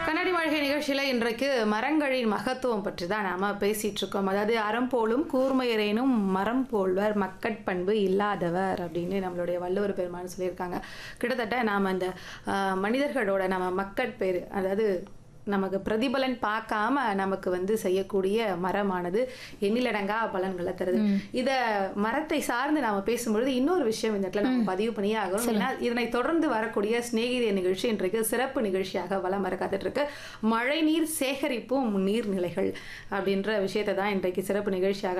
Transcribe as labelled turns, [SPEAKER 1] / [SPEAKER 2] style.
[SPEAKER 1] கண்ணாடி வாழ்க்கை நிகழ்ச்சியில் இன்றைக்கு மரங்களின் மகத்துவம் பற்றி தான் நாம் பேசிகிட்டு இருக்கோம் அதாவது அறம் போலும் கூர்மையரேனும் மரம் போல்வர் மக்கட்பண்பு இல்லாதவர் அப்படின்னு நம்மளுடைய வள்ளுவர் பெருமான் சொல்லியிருக்காங்க கிட்டத்தட்ட நாம் அந்த ஆஹ், மனிதர்களோட நம்ம மக்கட்பேறு அதாவது நமக்கு பிரதிபலன் பார்க்காம நமக்கு வந்து செய்யக்கூடிய மரமானது எண்ணிலடங்கா பலன்களை தருது இத மரத்தை சார்ந்து நாம பேசும்பொழுது இன்னொரு விஷயம் இந்த இடத்துல நம்ம பதிவு பண்ணியே ஆகணும் ஏன்னா இதனை தொடர்ந்து வரக்கூடிய சிநேகிதிய நிகழ்ச்சி இன்றைக்கு சிறப்பு நிகழ்ச்சியாக வலம் வர காத்துட்டு இருக்கு மழைநீர் சேகரிப்பும் நீர்நிலைகள் அப்படின்ற விஷயத்தை தான் இன்றைக்கு சிறப்பு நிகழ்ச்சியாக